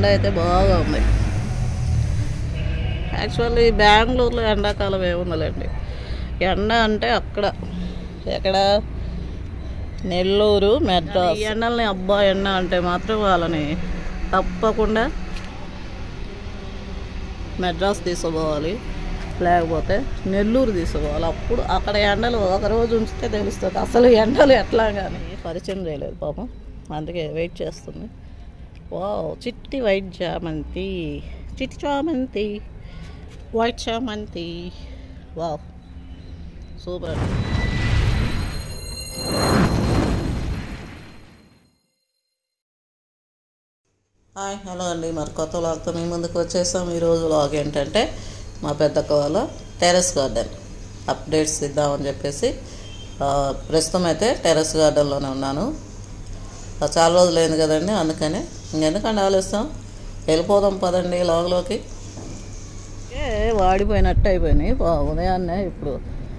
అయితే బాగా ఉంది యాక్చువల్లీ బెంగళూరులో ఎండాకాలం ఏముందిలేండి ఎండ అంటే అక్కడ ఎక్కడ నెల్లూరు మెడ్రాస్ ఈ ఎండల్ని అబ్బా ఎండ అంటే మాత్రం వాళ్ళని తప్పకుండా మెడ్రాస్ తీసుకుపోవాలి లేకపోతే నెల్లూరు తీసుకుపోవాలి అప్పుడు అక్కడ ఎండలు ఒక రోజు ఉంచితే తెలుస్తుంది అసలు ఎండలు ఎట్లా కానీ పరిచయం చేయలేదు పాపం అందుకే వెయిట్ చేస్తుంది వావ్ చిట్టి వైట్ చామంతి చిట్టి చామంతి వైట్ చామంతి వావ్ సూపర్ అండి హాయ్ హలో అండి మరి కొత్త వ్లాగ్తో మీ ముందుకు వచ్చేసాం ఈరోజు వ్లాగ్ ఏంటంటే మా పెద్దక్క వాళ్ళ టెర్రస్ గార్డెన్ అప్డేట్స్ ఇద్దామని చెప్పేసి ఆ, ప్రస్తుతం అయితే టెర్రస్ గార్డెన్లోనే ఉన్నాను ఆ, చాలా రోజులు అయింది కదండి అందుకని ఇంకెందుకండి ఆలోచిస్తాం వెళ్ళిపోదాం పదండి లాగ్లోకి ఏ వాడిపోయినట్టు అయిపోయినాయి బా- ఉదయాన్నే ఇప్పుడు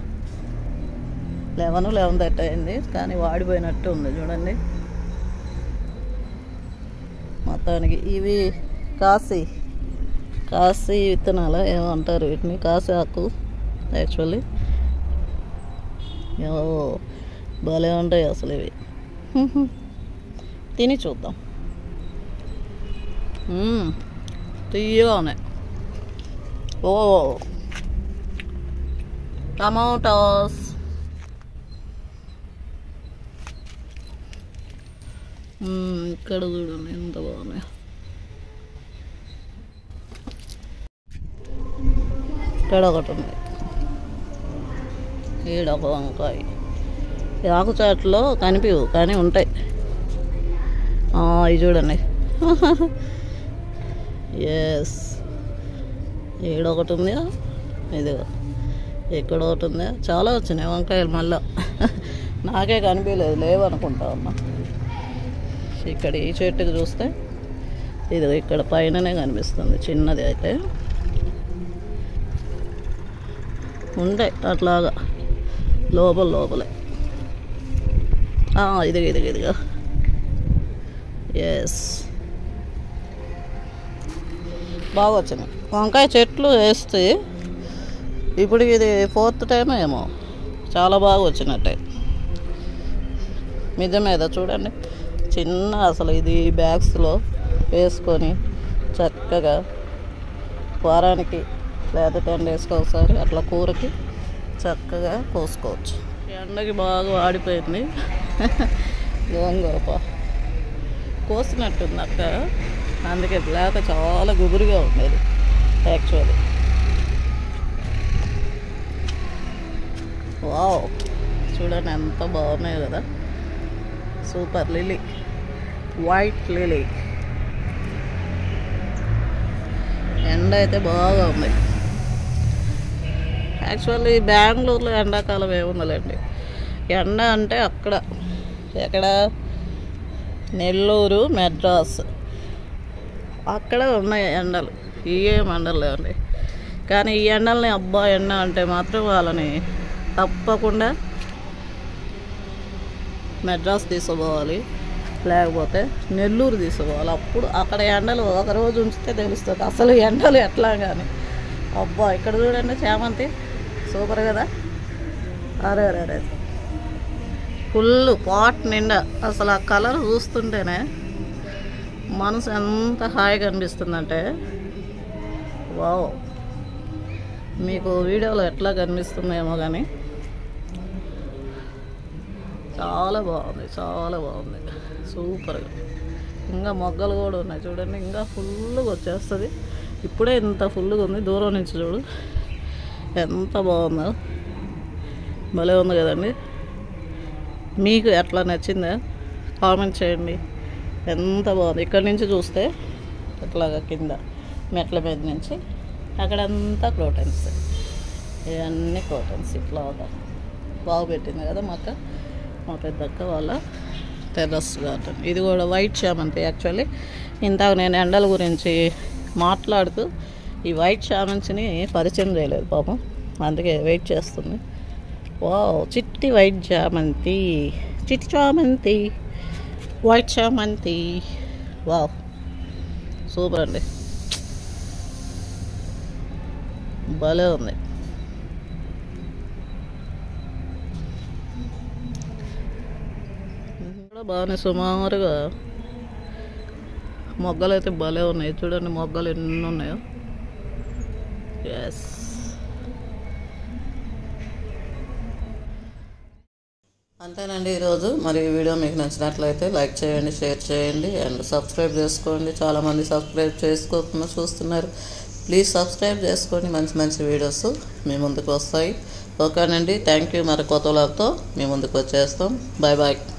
లెవెన్ లెవెన్ థర్టీ అయింది కానీ వాడిపోయినట్టు ఉంది చూడండి మొత్తానికి ఇవి కాశీ కాశీ విత్తనాలు ఏమో అంటారు వీటిని కాశీ ఆకు యాక్చువల్లీ ఏవో భలే ఉంటాయి అసలు ఇవి తిని చూద్దాం మ్మ్. తీయగా ఉన్నాయి ఓ టమాటోస్ మ్మ్, ఇక్కడ చూడండి ఎంత బాగున్నాయి ఇక్కడ ఒకటి ఉంది ఈడ ఒక వంకాయ ఈ ఆకు చాట్లో కనిపించవు కానీ ఉంటాయి ఆ, ఇవి చూడండి ఎస్ ఈడొకటి ఉంది ఇదిగో ఇక్కడ ఒకటి ఉంది చాలా వచ్చినాయి వంకాయలు మళ్ళా నాకే కనిపించలేదు లేవనుకుంటా ఉన్నా ఇక్కడ ఈ చెట్టుకి చూస్తే ఇది ఇక్కడ పైననే కనిపిస్తుంది చిన్నది అయితే ఉంటాయి అట్లాగా లోపల లోపలే ఆ, ఇదిగో ఇదిగో ఇదిగో ఎస్ బాగా వచ్చినాయి వంకాయ చెట్లు వేస్తే ఇప్పుడు ఇది ఫోర్త్ టైం ఏమో చాలా బాగా వచ్చినట్టే మిద్దె మీద చూడండి చిన్న అసలు ఇది బ్యాగ్స్లో వేసుకొని చక్కగా వారానికి లేదా టెన్ డేస్కి ఒకసారి అట్లా కూరకి చక్కగా కోసుకోవచ్చు ఎండకి బాగా వాడిపోయింది గోంగూరప కోసినట్టుంది అక్క అందుకే లేక చాలా గుబురుగా ఉండేది యాక్చువల్లీ వావ్ చూడండి ఎంత బాగున్నాయి కదా సూపర్ లిలీ వైట్ లిలీ ఎండ అయితే బాగా ఉంది యాక్చువల్లీ బెంగళూరులో ఎండాకాలం ఏముందిలేండి ఎండ అంటే అక్కడ ఎక్కడ నెల్లూరు మెడ్రాస్ అక్కడ ఉన్నాయి ఎండలు ఏం ఎండలు లేవండి కానీ ఈ ఎండల్ని అబ్బా ఎండ అంటే మాత్రం వాళ్ళని తప్పకుండా మెడ్రాస్ తీసుకుపోవాలి లేకపోతే నెల్లూరు తీసుకుపోవాలి అప్పుడు అక్కడ ఎండలు ఒక రోజు ఉంచితే తెలుస్తుంది అసలు ఎండలు ఎట్లా కానీ అబ్బా ఇక్కడ చూడండి చామంతి సూపర్ కదా అరే అరే అరే ఫుల్ పాట్ నిండా అసలు ఆ కలర్ చూస్తుంటేనే మనసు ఎంత హాయిగా అనిపిస్తుందంటే వావ్ మీకు వీడియోలో ఎట్లా కనిపిస్తుందేమో కానీ చాలా బాగుంది చాలా బాగుంది సూపర్గా ఇంకా మొగ్గలు కూడా ఉన్నాయి చూడండి ఇంకా ఫుల్గా వచ్చేస్తుంది ఇప్పుడే ఇంత ఫుల్గా ఉంది దూరం నుంచి చూడు ఎంత బాగుందో భలే ఉంది కదండి మీకు ఎట్లా నచ్చిందా కామెంట్ చేయండి ఎంత బాగుంది ఇక్కడ నుంచి చూస్తే ఇట్లాగా కింద మెట్ల మీద నుంచి అక్కడంతా క్రోటన్స్ ఇవన్నీ క్రోటన్స్ ఇట్లాగా బాగా పెట్టింది కదా మా అక్క మా పెద్దక్క వాళ్ళ టెర్రస్ గార్డెన్ ఇది కూడా వైట్ చామంతి యాక్చువల్లీ ఇంతకు నేను ఎండల గురించి మాట్లాడుతూ ఈ వైట్ చామంతిని పరిచయం చేయలేదు పాపం అందుకే వెయిట్ చేస్తుంది వావ్ చిట్టి వైట్ చామంతి చిట్టి చామంతి వైట్ చామంతి వావ్ సూపర్ అండి భలే ఉంది ఇది కూడా బాగానే సుమారుగా మొగ్గలు అయితే భలే ఉన్నాయి చూడండి మొగ్గలు ఎన్ని ఉన్నాయో ఎస్ అంతేనండి ఈరోజు మరి ఈ వీడియో మీకు నచ్చినట్లయితే లైక్ చేయండి షేర్ చేయండి అండ్ సబ్స్క్రైబ్ చేసుకోండి చాలామంది సబ్స్క్రైబ్ చేసుకోకుండా చూస్తున్నారు ప్లీజ్ సబ్స్క్రైబ్ చేసుకోండి మంచి మంచి వీడియోస్ మీ ముందుకు వస్తాయి ఓకేనండి థ్యాంక్ యూ మరి కొత్త వ్లాగ్తో మీ ముందుకు వచ్చేస్తాం బాయ్ బాయ్